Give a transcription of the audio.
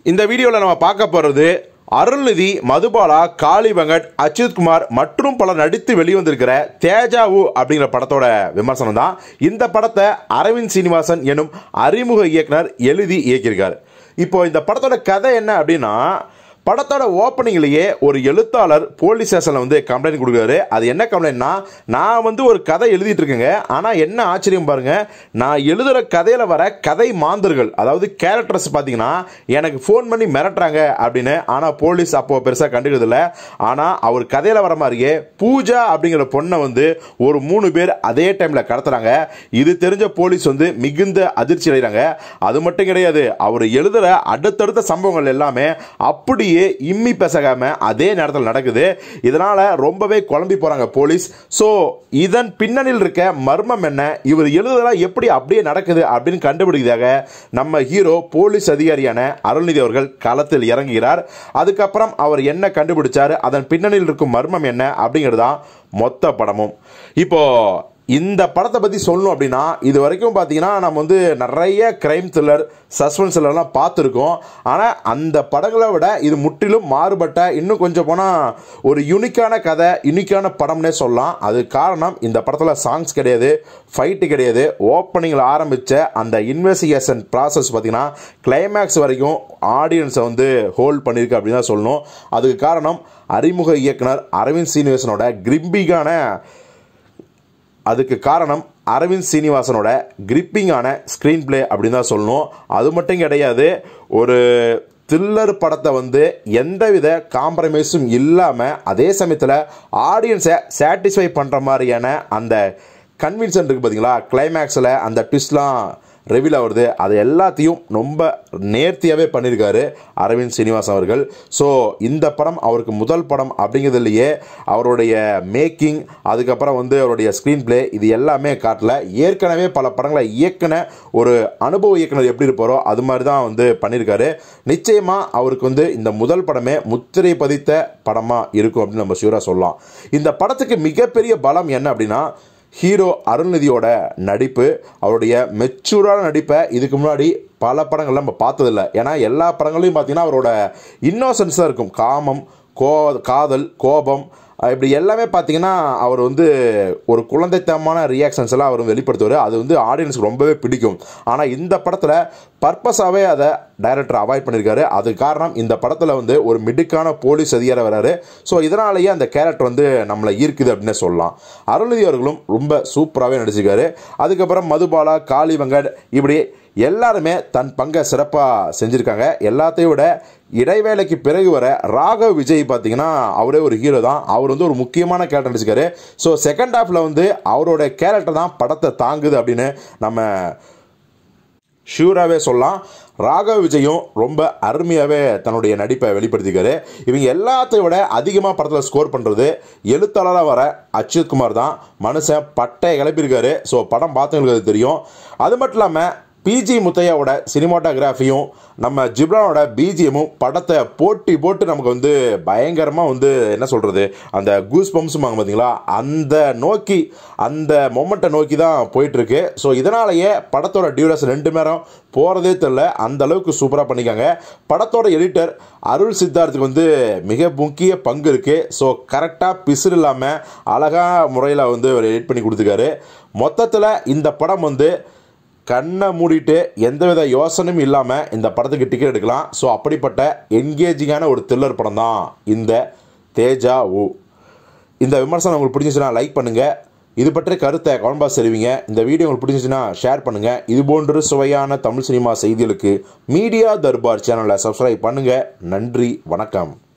இந்த வீடியோவில் நம்ம பார்க்க போகிறது அருள்நிதி மதுபாலா காளி வெங்கட் அச்சுத் குமார் மற்றும் பலர் நடித்து வெளிவந்திருக்கிற தேஜாவு அப்படிங்கிற படத்தோட விமர்சனம் தான் இந்த படத்தை அரவிந்த் சீனிவாசன் எனும் அறிமுக இயக்குனர் எழுதி இயக்கியிருக்கார் இப்போ இந்த படத்தோட கதை என்ன அப்படின்னா படத்தோட ஓப்பனிங்லேயே ஒரு எழுத்தாளர் போலீஸ் ஸ்டேஷனில் வந்து கம்ப்ளைண்ட் கொடுக்குறாரு அது என்ன கம்ப்ளைண்ட்னா நான் வந்து ஒரு கதை எழுதிட்டு இருக்கேங்க ஆனால் என்ன ஆச்சரியம் பாருங்க நான் எழுதுகிற கதையில் வர கதை மாந்தர்கள் அதாவது கேரக்டர்ஸ் பார்த்தீங்கன்னா எனக்கு ஃபோன் பண்ணி மிரட்டுறாங்க அப்படின்னு ஆனால் போலீஸ் அப்போ பெருசாக கண்டுக்கிறது இல்லை ஆனால் அவர் கதையில் வர மாதிரியே பூஜா அப்படிங்கிற பொண்ணை வந்து ஒரு மூணு பேர் அதே டைமில் கடத்துறாங்க இது தெரிஞ்ச போலீஸ் வந்து மிகுந்த அதிர்ச்சி அடைகிறாங்க அது மட்டும் கிடையாது அவர் எழுதுகிற அடுத்தடுத்த சம்பவங்கள் எல்லாமே அப்படியே இம்மி பெசகாம அதே நேரத்தில் நடக்குது இதனால ரொம்பவே குழம்பி போறாங்க போலீஸ் ஸோ இதன் பின்னணியில் இருக்க மர்மம் என்ன இவர் எழுதுதெல்லாம் எப்படி அப்படியே நடக்குது அப்படின்னு கண்டுபிடிக்கிறதாக நம்ம ஹீரோ போலீஸ் அதிகாரியான அருள்நிதி அவர்கள் களத்தில் இறங்குகிறார் அதுக்கப்புறம் அவர் என்ன கண்டுபிடிச்சார் அதன் பின்னணியில் இருக்கும் மர்மம் என்ன அப்படிங்கிறது தான் மொத்த படமும் இப்போ இந்த படத்தை பற்றி சொல்லணும் அப்படின்னா இது வரைக்கும் பார்த்தீங்கன்னா நம்ம வந்து நிறைய கிரைம் த்ரில்லர் சஸ்பென்ஸ் த்ரில்லர்லாம் பார்த்துருக்கோம் ஆனால் அந்த படங்களை விட இது முற்றிலும் மாறுபட்ட இன்னும் கொஞ்சம் போனால் ஒரு யூனிக்கான கதை யூனிக்கான படம்னே சொல்லலாம் அது காரணம் இந்த படத்தில் சாங்ஸ் கிடையாது ஃபைட்டு கிடையாது ஓப்பனிங்கில் ஆரம்பித்த அந்த இன்வெஸ்டிகேஷன் ப்ராசஸ் பார்த்தீங்கன்னா கிளைமேக்ஸ் வரைக்கும் ஆடியன்ஸை வந்து ஹோல்ட் பண்ணியிருக்கு அப்படின்னு தான் சொல்லணும் அதுக்கு காரணம் அறிமுக இயக்குனர் அரவிந்த் சீனிவாசனோட கிரிம்பிகான அதுக்கு காரணம் அரவிந்த் சீனிவாசனோட கிரிப்பிங்கான ஸ்க்ரீன் பிளே அப்படின்னு தான் சொல்லணும் அது மட்டும் கிடையாது ஒரு த்ரில்லர் படத்தை வந்து எந்தவித காம்ப்ரமைஸும் இல்லாமல் அதே சமயத்தில் ஆடியன்ஸை சாட்டிஸ்ஃபை பண்ணுற மாதிரியான அந்த கன்வின்சன் இருக்குது பார்த்தீங்களா கிளைமேக்ஸில் அந்த ட்விஸ்ட்லாம் ரெவில் ஆகுது அது எல்லாத்தையும் ரொம்ப நேர்த்தியாகவே பண்ணியிருக்காரு அரவிந்த் சீனிவாசன் அவர்கள் ஸோ இந்த படம் அவருக்கு முதல் படம் அப்படிங்கிறதுலையே அவருடைய மேக்கிங் அதுக்கப்புறம் வந்து அவருடைய ஸ்க்ரீன் பிளே இது எல்லாமே காட்டல ஏற்கனவே பல படங்களை இயக்குன ஒரு அனுபவ இயக்குனர் எப்படி இருப்பாரோ அது மாதிரி தான் வந்து பண்ணியிருக்காரு நிச்சயமாக அவருக்கு வந்து இந்த முதல் படமே முத்திரை பதித்த படமாக இருக்கும் அப்படின்னு நம்ம ஷூராக சொல்லலாம் இந்த படத்துக்கு மிகப்பெரிய பலம் என்ன அப்படின்னா ஹீரோ அருள்நிதியோட நடிப்பு அவருடைய மெச்சூரான நடிப்பை இதுக்கு முன்னாடி பல படங்கள் நம்ம பார்த்ததில்ல ஏன்னா எல்லா படங்களையும் பார்த்தீங்கன்னா அவரோட இன்னோசன்ஸாக இருக்கும் காமம் கோ காதல் கோபம் இப்படி எல்லாமே பார்த்தீங்கன்னா அவர் வந்து ஒரு குழந்தைத்தனமான ரியாக்ஷன்ஸ் எல்லாம் அவர் வெளிப்படுத்துவார் அது வந்து ஆடியன்ஸுக்கு ரொம்பவே பிடிக்கும் ஆனால் இந்த படத்தில் பர்பஸாகவே அதை டைரக்டர் அவாய்ட் பண்ணியிருக்காரு அதுக்கு காரணம் இந்த படத்தில் வந்து ஒரு மிடுக்கான போலீஸ் அதிகாரி வராரு ஸோ இதனாலேயே அந்த கேரக்டர் வந்து நம்மளை ஈர்க்குது அப்படின்னு சொல்லலாம் அருள்நிதி அவர்களும் ரொம்ப சூப்பராகவே நடிச்சிருக்காரு அதுக்கப்புறம் மதுபாலா காளி வெங்கட் இப்படி எல்லாருமே தன் பங்கை சிறப்பாக செஞ்சுருக்காங்க எல்லாத்தையும் விட இடைவேளைக்கு பிறகு வர ராகவ் விஜய் பார்த்தீங்கன்னா அவரே ஒரு ஹீரோ தான் அவர் வந்து ஒரு முக்கியமான கேரக்டர் நடிச்சிருக்காரு ஸோ செகண்ட் ஹாஃபில் வந்து அவரோட கேரக்டர் தான் படத்தை தாங்குது அப்படின்னு நம்ம ஷூராகவே சொல்லலாம் ராகவ் விஜயும் ரொம்ப அருமையாகவே தன்னுடைய நடிப்பை வெளிப்படுத்திக்காரு இவங்க எல்லாத்தையும் விட அதிகமாக படத்தில் ஸ்கோர் பண்ணுறது எழுத்தாளராக வர அச்சுத் குமார் தான் மனுஷன் பட்டையை கிளப்பியிருக்காரு ஸோ படம் பார்த்தவங்களுக்கு அது தெரியும் அது மட்டும் இல்லாமல் பிஜி முத்தையாவோட சினிமாட்டோகிராஃபியும் நம்ம ஜிப்ரானோட பிஜிஎமும் படத்தை போட்டி போட்டு நமக்கு வந்து பயங்கரமாக வந்து என்ன சொல்கிறது அந்த கூஸ் பம்ஸுமாங்க பார்த்தீங்களா அந்த நோக்கி அந்த மொமெண்ட்டை நோக்கி தான் போயிட்டுருக்கு ஸோ இதனாலேயே படத்தோட டியூரேஷன் ரெண்டு நேரம் போகிறதே தெரில அந்த அளவுக்கு சூப்பராக பண்ணிக்காங்க படத்தோட எடிட்டர் அருள் சித்தார்த்துக்கு வந்து மிக முக்கிய பங்கு இருக்குது ஸோ கரெக்டாக பிசுறு இல்லாமல் அழகாக முறையில் வந்து அவர் எடிட் பண்ணி கொடுத்துருக்காரு மொத்தத்தில் இந்த படம் வந்து கண்ணை மூடிட்டு எந்தவித யோசனையும் இல்லாமல் இந்த படத்துக்கு டிக்கெட் எடுக்கலாம் ஸோ அப்படிப்பட்ட என்கேஜிங்கான ஒரு த்ரில்லர் படம் தான் இந்த தேஜா ஊ இந்த விமர்சனம் உங்களுக்கு பிடிச்சிச்சுன்னா லைக் பண்ணுங்கள் இது பற்றிய கருத்தை கமெண்ட் தெரிவிங்க இந்த வீடியோ உங்களுக்கு பிடிச்சிச்சுன்னா ஷேர் பண்ணுங்கள் இது போன்று சுவையான தமிழ் சினிமா செய்திகளுக்கு மீடியா தர்பார் சேனலை சப்ஸ்கிரைப் பண்ணுங்கள் நன்றி வணக்கம்